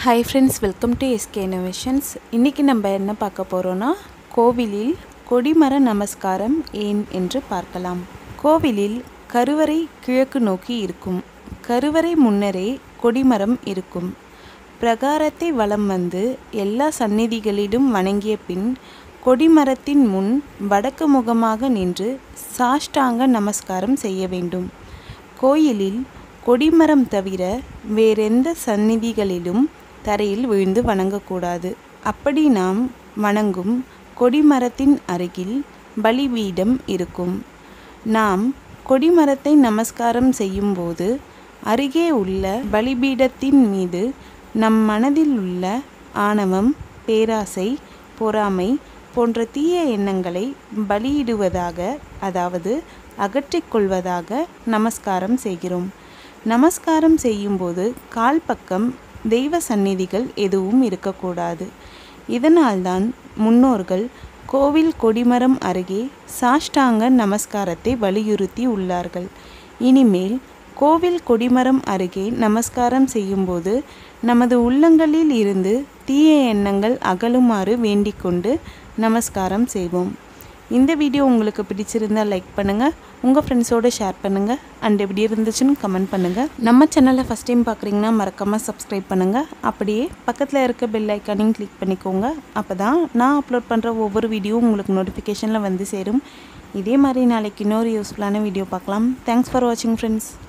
hi friends welcome to SK innovations இன்றைக்கி நம்ம என்ன பார்க்க போகிறோன்னா கோவிலில் கொடிமர நமஸ்காரம் ஏன் என்று பார்க்கலாம் கோவிலில் கருவறை கிழக்கு நோக்கி இருக்கும் கருவறை முன்னரே கொடிமரம் இருக்கும் பிரகாரத்தை வலம் வந்து எல்லா சந்நிதிகளிலும் வணங்கிய பின் கொடிமரத்தின் முன் வடக்கு முகமாக நின்று சாஷ்டாங்க நமஸ்காரம் செய்ய வேண்டும் கோயிலில் கொடிமரம் தவிர வேறெந்த சந்நிதிகளிலும் தரையில் விழுந்து வணங்கக்கூடாது அப்படி நாம் வணங்கும் கொடிமரத்தின் அருகில் பலிபீடம் இருக்கும் நாம் கொடிமரத்தை நமஸ்காரம் செய்யும்போது அருகே உள்ள பலிபீடத்தின் மீது நம் மனதில் உள்ள ஆணவம் பேராசை பொறாமை போன்ற தீய எண்ணங்களை பலியிடுவதாக அதாவது அகற்றிக்கொள்வதாக நமஸ்காரம் செய்கிறோம் நமஸ்காரம் செய்யும்போது கால் பக்கம் தெய்வ சந்நிதிகள் எதுவும் இருக்கக்கூடாது இதனால்தான் முன்னோர்கள் கோவில் கொடிமரம் அருகே சாஷ்டாங்க நமஸ்காரத்தை வலியுறுத்தி உள்ளார்கள் இனிமேல் கோவில் கொடிமரம் அருகே நமஸ்காரம் செய்யும்போது நமது உள்ளங்களில் இருந்து தீய எண்ணங்கள் அகலுமாறு வேண்டிக் கொண்டு நமஸ்காரம் செய்வோம் இந்த வீடியோ உங்களுக்கு பிடிச்சிருந்தால் லைக் பண்ணுங்கள் உங்கள் ஃப்ரெண்ட்ஸோடு ஷேர் பண்ணுங்கள் அண்ட் எப்படி இருந்துச்சுன்னு கமெண்ட் பண்ணுங்கள் நம்ம சேனலை ஃபஸ்ட் டைம் பார்க்குறீங்கன்னா மறக்காமல் சப்ஸ்கிரைப் பண்ணுங்கள் அப்படியே பக்கத்தில் இருக்க பெல் ஐக்கானையும் கிளிக் பண்ணிக்கோங்க அப்போ தான் நான் அப்லோட் பண்ணுற ஒவ்வொரு வீடியோவும் உங்களுக்கு நோட்டிஃபிகேஷனில் வந்து சேரும் இதே மாதிரி நாளைக்கு இன்னொரு யூஸ்ஃபுல்லான வீடியோ பார்க்கலாம் தேங்க்ஸ் ஃபார் வாட்சிங் ஃப்ரெண்ட்ஸ்